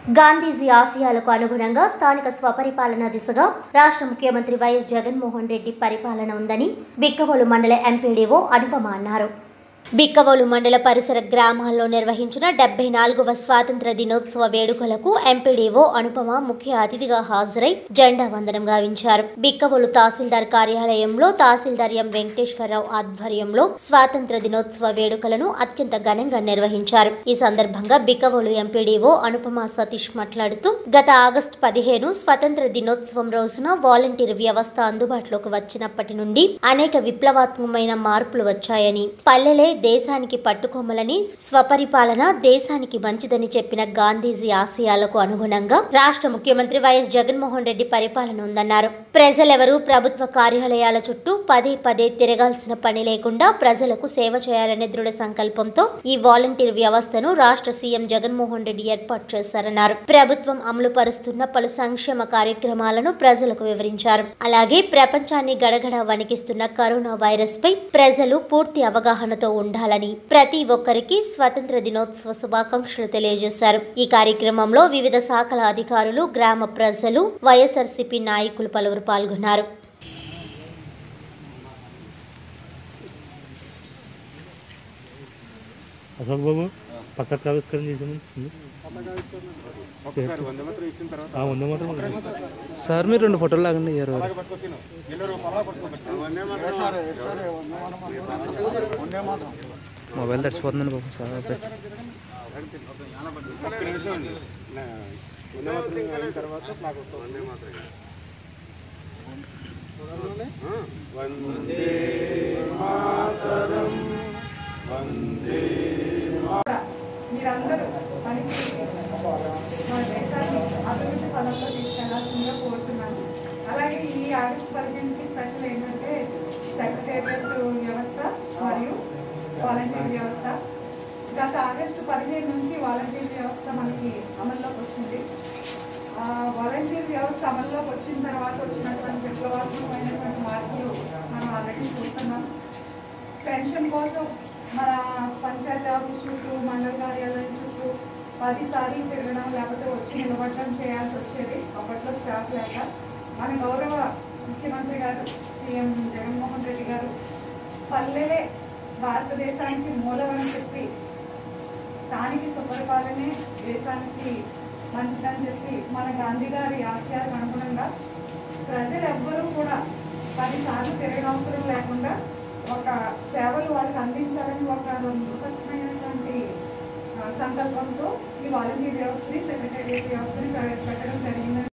గాంధీజీ ఆశయాలకు అనుగుణంగా స్థానిక స్వపరిపాలన దిశగా రాష్ట్ర ముఖ్యమంత్రి వైఎస్ జగన్మోహన్ రెడ్డి పరిపాలన ఉందని బిక్కవోలు మండల ఎంపీడీఓ అనుపమ అన్నారు బిక్కవోలు మండల పరిసర గ్రామాల్లో నిర్వహించిన డెబ్బై నాలుగవ స్వాతంత్ర దినోత్సవ వేడుకలకు ఎంపీడీఓ అనుపమ ముఖ్య అతిథిగా హాజరై జెండా వందనం గావించారు బిక్కవోలు తహసీల్దార్ కార్యాలయంలో తహసీల్దార్ ఎం వెంకటేశ్వరరావు ఆధ్వర్యంలో స్వాతంత్ర దినోత్సవ వేడుకలను అత్యంత ఘనంగా నిర్వహించారు ఈ సందర్భంగా బిక్కవోలు ఎంపీడీఓ అనుపమ సతీష్ మాట్లాడుతూ గత ఆగస్టు పదిహేను స్వతంత్ర దినోత్సవం రోజున వాలంటీర్ వ్యవస్థ అందుబాటులోకి వచ్చినప్పటి నుండి అనేక విప్లవాత్మకమైన మార్పులు వచ్చాయని పల్లెలే దేశానికి పట్టుకొమ్మలని స్వపరిపాలన దేశానికి మంచిదని చెప్పిన గాంధీజీ ఆశయాలకు అనుగుణంగా రాష్ట్ర ముఖ్యమంత్రి వైఎస్ జగన్మోహన్ రెడ్డి పరిపాలన ఉందన్నారు ప్రజలెవరూ ప్రభుత్వ కార్యాలయాల చుట్టూ పదే పదే తిరగాల్సిన పని లేకుండా ప్రజలకు సేవ చేయాలనే దృఢ సంకల్పంతో ఈ వాలంటీర్ వ్యవస్థను రాష్ట్ర సీఎం జగన్మోహన్ రెడ్డి ఏర్పాటు చేశారన్నారు ప్రభుత్వం అమలు పరుస్తున్న పలు సంక్షేమ కార్యక్రమాలను ప్రజలకు వివరించారు అలాగే ప్రపంచాన్ని గడగడ వణికిస్తున్న కరోనా వైరస్ పై ప్రజలు పూర్తి అవగాహనతో ఉండాలని ప్రతి ఒక్కరికి స్వతంత్ర దినోత్సవ శుభాకాంక్షలు తెలియజేశారు ఈ కార్యక్రమంలో వివిధ శాఖల అధికారులు గ్రామ ప్రజలు వైఎస్ఆర్సీపీ నాయకులు పలువురు పాల్గొన్నారు అశోక్ బాబు పక్కకు ఆవిష్కరణ చేసాము ఒకసారి వంద మాత్రం ఇచ్చిన తర్వాత ఆ వంద మాత్రం ఉంది. సార్ మీరు రెండు ఫోటోలు లాగండి ఇయ్యారు పట్టుకొచ్చిన ఎల్లరూ పొలా పట్టుకోబెట్టారు వందే మాత్రం మొబైల్ తడిచిపోతుందండి బాబు సార్ ఒక్క నిమిషం అండి నా- వందే మాత్రం అయిన తర్వాత నాకు ఒక వందే మాత్రం ఆ, వందే మీరందరూ పనికి మన దేశాన్ని అభివృద్ధి పదంలో తీసుకెళ్లాల్సిందిగా కోరుతున్నాను అలాగే ఈ ఆగస్టు పదిహేనుకి స్పెషల్ ఏంటంటే సెక్రటేరియట్ వ్యవస్థ మరియు వాలంటీర్ వ్యవస్థ గత ఆగస్టు పదిహేను నుంచి వాలంటీర్ వ్యవస్థ మనకి అమల్లోకి వచ్చింది ఆ వాలంటీర్ వ్యవస్థ అమల్లోకి వచ్చిన తర్వాత వచ్చినటువంటి విప్లవాత్మకమైనటువంటి మార్పులు మనం ఆల్రెడీ చూస్తున్నాం పెన్షన్ కోసం మన పంచాయతీ ఆఫీస్ చుట్టూ మండల కార్యాలయం చుట్టూ పది సార్లు తిరగడం లేకపోతే వచ్చి నిలబడడం చేయాల్సి వచ్చేది అప్పట్లో స్టాఫ్ లేక మన గౌరవ ముఖ్యమంత్రి గారు సీఎం జగన్మోహన్ రెడ్డి గారు పల్లెలే భారతదేశానికి మూలమని చెప్పి స్థానిక సుపరిపాలనే దేశానికి మంచిదని చెప్పి మన గాంధీ గారి ఆశయాలకు అనుగుణంగా ప్రజలు ఎవ్వరూ కూడా పదిసార్లు తిరగనవసరం లేకుండా ఒక సేవలు వాళ్ళకి అందించాలని ఒక నూతనమైనటువంటి ఆ, సంకల్పంతో ఈ వాలంటీర్ వ్యవస్థని సెక్రటేరియట్ వ్యవస్థ